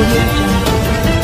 audio jungle.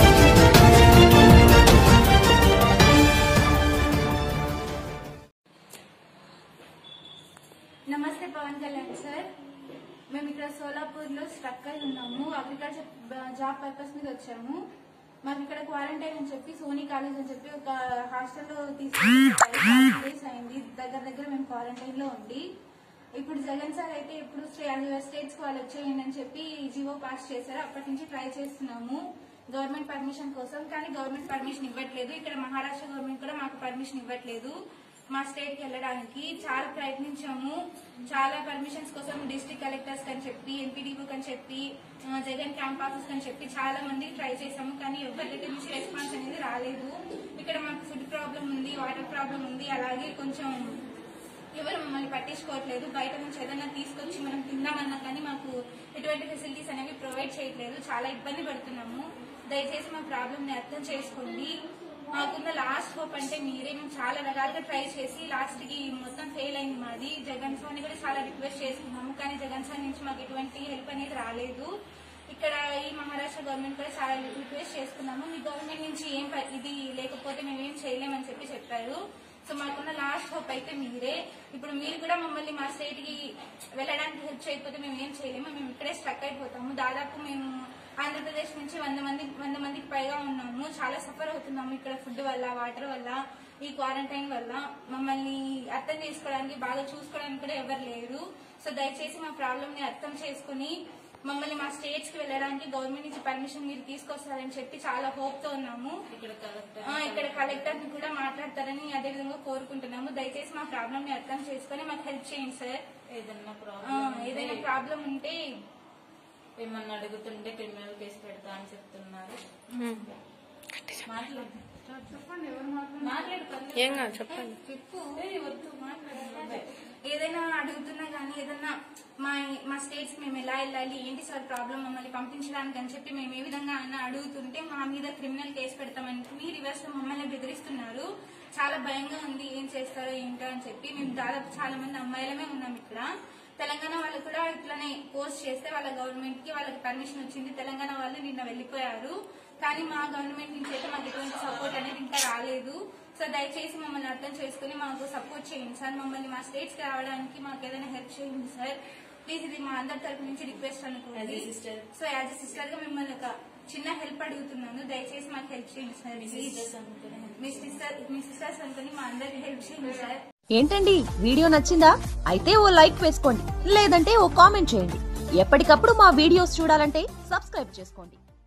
నమస్తే Pawan Kalyan sir మేము ఇక్కడ సోలాపూర్లో స్ట్రక్ అయి ఉన్నాము అగ్రికల్చర్ జాబ్ పర్పస్ మీద వచ్చాము మాకు ఇక్కడ క్వారంటైన్ అని చెప్పి సోనీ కాలేజ్ అని చెప్పి ఒక హాస్టల్లో తీసుకుని డేస్ అయింది దగ్గర దగ్గర మేము క్వారంటైన్ లో ఉండి ఇప్పుడు జగన్ సార్ అయితే ఎప్పుడు స్టేట్స్ కి వాళ్ళు వచ్చేయండి అని చెప్పి జీవో పాస్ చేశారు అప్పటి నుంచి ట్రై చేస్తున్నాము గవర్నమెంట్ పర్మిషన్ కోసం కానీ గవర్నమెంట్ పర్మిషన్ ఇవ్వట్లేదు ఇక్కడ మహారాష్ట్ర గవర్నమెంట్ కూడా మాకు పర్మిషన్ ఇవ్వట్లేదు మా స్టేట్ కి వెళ్ళడానికి చాలా ప్రయత్నించాము చాలా పర్మిషన్స్ కోసం డిస్ట్రిక్ట్ కలెక్టర్స్ అని చెప్పి ఎంపీడీఓ అని చెప్పి ఆ, జగన్ క్యాంప్ ఆఫీస్ అని చెప్పి చాలా మంది ట్రై చేసాము కానీ ఎవరి దగ్గర నుంచి రెస్పాన్స్ అనేది రాలేదు ఇక్కడ మాకు ఫుడ్ ప్రాబ్లం ఉంది వాటర్ ప్రాబ్లం ఉంది అలాగే కొంచెం ఎవరు మమ్మల్ని పట్టించుకోవట్లేదు బయట నుంచి ఏదైనా తీసుకొచ్చి మనం తిందామన్నా కానీ మాకు ఎటువంటి ఫెసిలిటీస్ అనేవి ప్రొవైడ్ చేయట్లేదు చాలా ఇబ్బంది పడుతున్నాము దయచేసి మా ప్రాబ్లమ్ ని అర్థం చేసుకోండి మాకున్న లాస్ట్ హోప్ అంటే మీరే మేము చాలా రకాలుగా ట్రై చేసి లాస్ట్ కి మొత్తం ఫెయిల్ అయింది మాది జగన్ సార్ ని కూడా చాలా రిక్వెస్ట్ చేసుకున్నాము కానీ జగన్ సార్ నుంచి మాకు ఎటువంటి హెల్ప్ అనేది రాలేదు ఇక్కడ ఈ మహారాష్ట్ర గవర్నమెంట్ కూడా చాలా రిక్వెస్ట్ చేసుకున్నాము మీ గవర్నమెంట్ నుంచి ఏం ప- ఇది లేకపోతే మేము ఏం చేయలేమని చెప్పి చెప్పారు సో మాకున్న లాస్ట్ హోప్ అయితే మీరే ఇప్పుడు మీరు కూడా మమ్మల్ని మా స్టేట్ కి వెళ్ళడానికి హెల్ప్ చేయకపోతే మేము ఏం చేయలేము మేము ఇక్కడే స్ట్రక్ అయిపోతాము దాదాపు మేము ఆంధ్రప్రదేశ్ నుంచి వంద మంది వంద మందికి పైగా ఉన్నాము చాలా సఫర్ అవుతున్నాము ఇక్కడ ఫుడ్ వల్ల వాటర్ వల్ల ఈ క్వారంటైన్ వల్ల మమ్మల్ని అర్థం చేసుకోవడానికి బాగా చూసుకోవడానికి కూడా ఎవరు లేరు సో దయచేసి మా ప్రాబ్లమ్ ని అర్థం చేసుకుని మమ్మల్ని మా స్టేట్స్ కి వెళ్ళడానికి గవర్నమెంట్ నుంచి పర్మిషన్ మీరు తీసుకొస్తారని చెప్పి చాలా హోప్ తో ఉన్నాము ఇక్కడ కలెక్టర్ ఆ, ఇక్కడ కలెక్టర్ ని కూడా మాట్లాడతారని అదే విధంగా కోరుకుంటున్నాము దయచేసి మా ప్రాబ్లమ్ ని అర్థం చేసుకుని మాకు హెల్ప్ చేయండి సార్ ఏదన్నా ఆ, ప్రాబ్లం ఏదైనా ప్రాబ్లం ఉంటే మిమ్మల్ని అడుగుతుంటే క్రిమినల్ కేసు పెడతా అని చెప్తున్నారు మాట్లాడు చెప్పండి ఎవరు మాట్లాడు పర్లేదు. ఏం కాదు చెప్పండి చెప్పు ఏయ్, వద్దు మాట్లాడు ఏదైనా అడుగుతున్నా కానీ ఏదన్నా మా మా స్టేట్స్ మేము ఎలా వెళ్ళాలి ఏంటి సార్ ప్రాబ్లం మమ్మల్ని పంపించడానికి అని చెప్పి మేము ఏ విధంగా అన్న అడుగుతుంటే మా మీద క్రిమినల్ కేసు పెడతామని మీ రివర్స్ లో మమ్మల్ని బెదిరిస్తున్నారు చాలా భయంగా ఉంది ఏం చేస్తారో ఏంటో అని చెప్పి మేము దాదాపు చాలా మంది అమ్మాయిలమే ఉన్నాం ఇక్కడ తెలంగాణ వాళ్ళు కూడా ఇట్లానే పోస్ట్ చేస్తే వాళ్ళ గవర్నమెంట్ కి వాళ్ళకి పర్మిషన్ వచ్చింది తెలంగాణ వాళ్ళు నిన్న వెళ్లిపోయారు కానీ మా గవర్నమెంట్ నుంచి అయితే మాకు ఎటువంటి సపోర్ట్ అనేది ఇంకా రాలేదు సో దయచేసి మమ్మల్ని అర్థం చేసుకుని మాకు సపోర్ట్ చేయండి సార్ మమ్మల్ని మా స్టేట్స్ కి రావడానికి మాకు ఏదైనా హెల్ప్ చేయండి సార్ ప్లీజ్ ఇది మా అందరి తరపు నుంచి రిక్వెస్ట్ అనుకోండి As a sister. So as a sister గా మిమ్మల్ని ఒక చిన్న హెల్ప్ అడుగుతున్నాను దయచేసి మాకు హెల్ప్ చేయండి సార్ మీ ప్లీజ్ sisters అనుకునే మీ సిస్టర్ మీ సిస్టర్స్ అనుకుని మా అందరికి హెల్ప్ చేయండి సార్ ఏంటండి వీడియో నచ్చిందా అయితే ఓ లైక్ వేసుకోండి లేదంటే ఓ కామెంట్ చేయండి ఎప్పటికప్పుడు మా వీడియోస్ చూడాలంటే సబ్స్క్రైబ్ చేసుకోండి